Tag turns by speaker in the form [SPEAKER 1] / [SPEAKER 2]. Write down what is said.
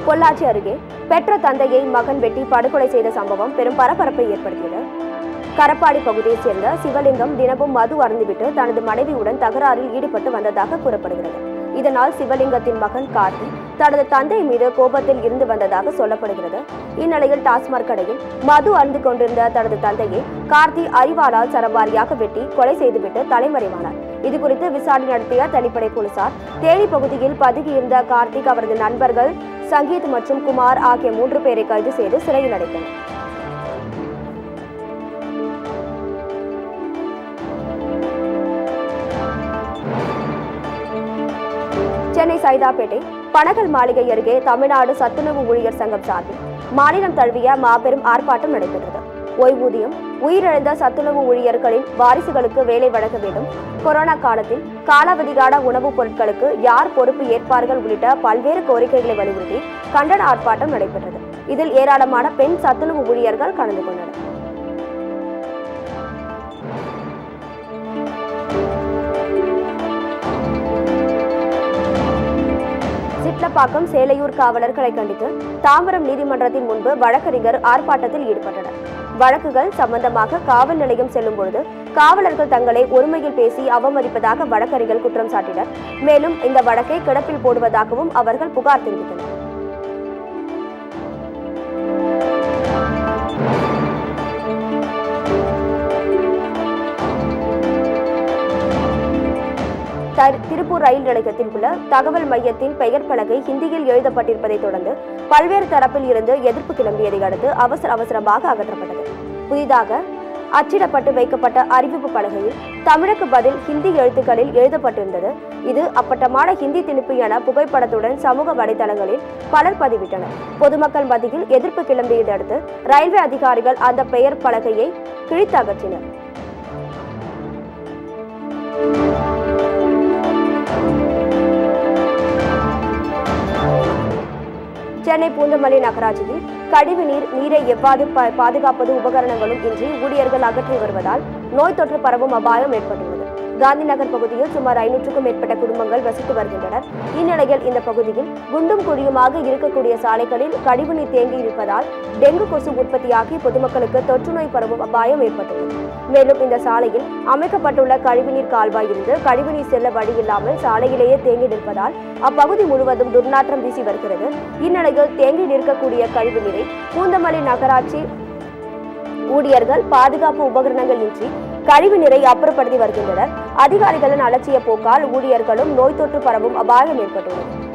[SPEAKER 1] பொள்ளாச்சி அருகே பெற்ற தந்தையை மகன் வெட்டி படுகொலை செய்த சம்பவம் பெரும் பரபரப்பை ஏற்படுத்தியது கரப்பாடி பகுதியைச் சேர்ந்த சிவலிங்கம் தினமும் மது அருந்திவிட்டு தனது மனைவியுடன் தகராறில் ஈடுபட்டு வந்ததாக கூறப்படுகிறது இதனால் சிவலிங்கத்தின் மகன் கார்த்தி தனது தந்தை மீது கோபத்தில் இருந்து வந்ததாக சொல்லப்படுகிறது இந்நிலையில் டாஸ்மாக் கடையில் மது அருந்து கொண்டிருந்த தனது தந்தையை கார்த்தி அறிவாளால் சரமாரியாக வெட்டி கொலை செய்துவிட்டு தலைமறைவானார் இதுகுறித்து விசாரணை நடத்திய தனிப்படை போலீசார் தேனி பகுதியில் பதுகியிருந்த கார்த்திக் அவரது நண்பர்கள் சங்கீத் மற்றும் குமார் ஆகிய மூன்று பேரை கைது செய்து சிறையில் அடைத்தனர் சென்னை சைதாப்பேட்டை பனகல் மாளிகை அருகே தமிழ்நாடு சத்துணவு ஊழியர் சங்கம் சார்பில் மாநிலம் தழுவிய மாபெரும் ஆர்ப்பாட்டம் நடைபெற்றது ஓய்வூதியம் உயிரிழந்த சத்துணவு ஊழியர்களின் வாரிசுகளுக்கு வேலை வழங்க வேண்டும் கொரோனா காலத்தில் காலாவதிகான உணவுப் பொருட்களுக்கு யார் பொறுப்பு ஏற்பார்கள் உள்ளிட்ட பல்வேறு கோரிக்கைகளை வலியுறுத்தி கண்டன ஆர்ப்பாட்டம் நடைபெற்றது இதில் ஏராளமான பெண் சத்துணவு ஊழியர்கள் கலந்து கொண்டனர் சிட்லப்பாக்கம் சேலையூர் காவலர்களை கண்டித்து தாம்பரம் நீதிமன்றத்தின் முன்பு வழக்கறிஞர் ஆர்ப்பாட்டத்தில் ஈடுபட்டனர் வழக்குகள் சம்பந்தமாக காவல் நிலையம் செல்லும் பொழுது காவலர்கள் தங்களை ஒருமையில் பேசி அவமதிப்பதாக வழக்கறிஞர்கள் குற்றம் சாட்டினர் மேலும் இந்த வழக்கை கிடப்பில் போடுவதாகவும் அவர்கள் புகார் தெரிவித்தனர் தர்- திருப்பூர் ரயில் நிலையத்தில் உள்ள தகவல் மையத்தின் பெயர் பலகை ஹிந்தியில் எழுதப்பட்டிருப்பதைத் தொடர்ந்து பல்வேறு தரப்பில் இருந்து எதிர்ப்பு கிளம்பியதை அடுத்து அவசர அவசரமாக அகற்றப்பட்டது புதிதாக அச்சிடப்பட்டு வைக்கப்பட்ட அறிவிப்பு பலகையில் தமிழுக்கு பதில் ஹிந்தி எழுத்துக்களில் எழுதப்பட்டிருந்தது இது அப்பட்டமான ஹிந்தி திணிப்பு என புகைப்படத்துடன் சமூக வலைதளங்களில் பலர் பதிவிட்டனர் பொதுமக்கள் மத்தியில் எதிர்ப்பு கிளம்பியதை அடுத்து ரயில்வே அதிகாரிகள் அந்த பெயர் பலகையை கிழித்து அகற்றினர் சென்னை பூந்தமல்லி நகராட்சியில் கழிவு நீர் நீரை எவ்வாறு பா- பாதுகாப்பது உபகரணங்களும் இன்றி ஊழியர்கள் அகற்றி வருவதால் நோய் தொற்று பரவும் அபாயம் ஏற்பட்டுள்ளது காந்தி நகர் பகுதியில் சுமார் ஐநூற்றுக்கும் மேற்பட்ட குடும்பங்கள் வசித்து வருகின்றனர் இந்நிலையில் இந்த பகுதியில் குண்டும் குழியுமாக இருக்கக்கூடிய சாலைகளில் கழிவுநீர் தேங்கி இருப்பதால் டெங்கு கொசு உற்பத்தியாகி பொதுமக்களுக்கு தொற்று நோய் பரவும் அபாயம் ஏற்பட்டுள்ளது மேலும் இந்த சாலையில் அமைக்கப்பட்டுள்ள கழிவுநீர் கால்வாய் இருந்து கழிவுநீர் செல்ல வழி இல்லாமல் சாலையிலேயே தேங்கி நிற்பதால் அப்பகுதி முழுவதும் துர்நாற்றம் வீசி வருகிறது இந்நிலையில் தேங்கி நிற்கக்கூடிய கழிவுநீரை பூந்தமல்லி நகராட்சி ஊழியர்கள் பாதுகாப்பு உபகரணங்கள் இன்றி கழிவு நீரை அப்புறப்படுத்தி வருகின்றனர் அதிகாரிகளின் அலட்சிய போக்கால் ஊழியர்களும் நோய் தொற்று பரவும் அபாயம் ஏற்பட்டுள்ளது